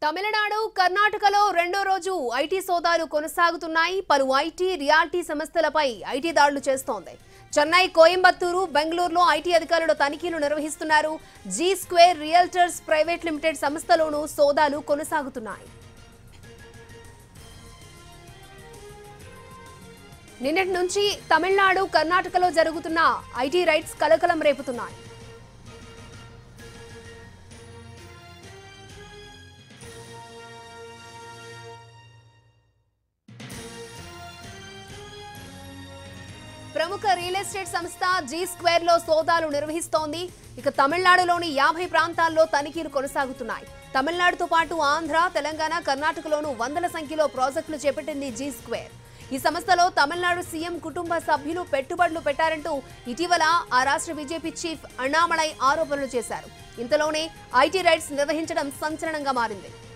తమిళనాడు కర్ణాటకలో రెండో రోజు ఐటీ సోదాలు కొనసాగుతున్నాయి పలు ఐటీ రియాలిటీ సంస్థలపై ఐటీ దాడులు చేస్తోంది చెన్నై కోయంబత్తూరు బెంగళూరులో ఐటీ అధికారులు తనిఖీలు నిర్వహిస్తున్నారు G square realtors private limited సంస్థలోనూ సోదాలు కొనసాగుతున్నాయి నిన్నటి నుంచి తమిళనాడు కర్ణాటకలో జరుగుతున్న ఐటీ రైట్స్ కలకలం రేపుతున్నాయి ప్రముఖ రియల్ ఎస్టేట్ సంస్థ జీ స్క్వేర్ లో సోదాలు నిర్వహిస్తోంది ఇక తమిళనాడులోని యాభై ప్రాంతాల్లో తనిఖీలు కొనసాగుతున్నాయి తమిళనాడుతో పాటు ఆంధ్ర తెలంగాణ కర్ణాటకలోనూ వందల సంఖ్యలో ప్రాజెక్టులు చేపట్టింది జీ స్క్వేర్ ఈ సంస్థలో తమిళనాడు సీఎం కుటుంబ సభ్యులు పెట్టుబడులు పెట్టారంటూ ఇటీవల ఆ రాష్ట్ర బీజేపీ చీఫ్ అన్నామలై ఆరోపణలు చేశారు ఇంతలోనే ఐటీ రైట్స్ నిర్వహించడం సంచలనంగా మారింది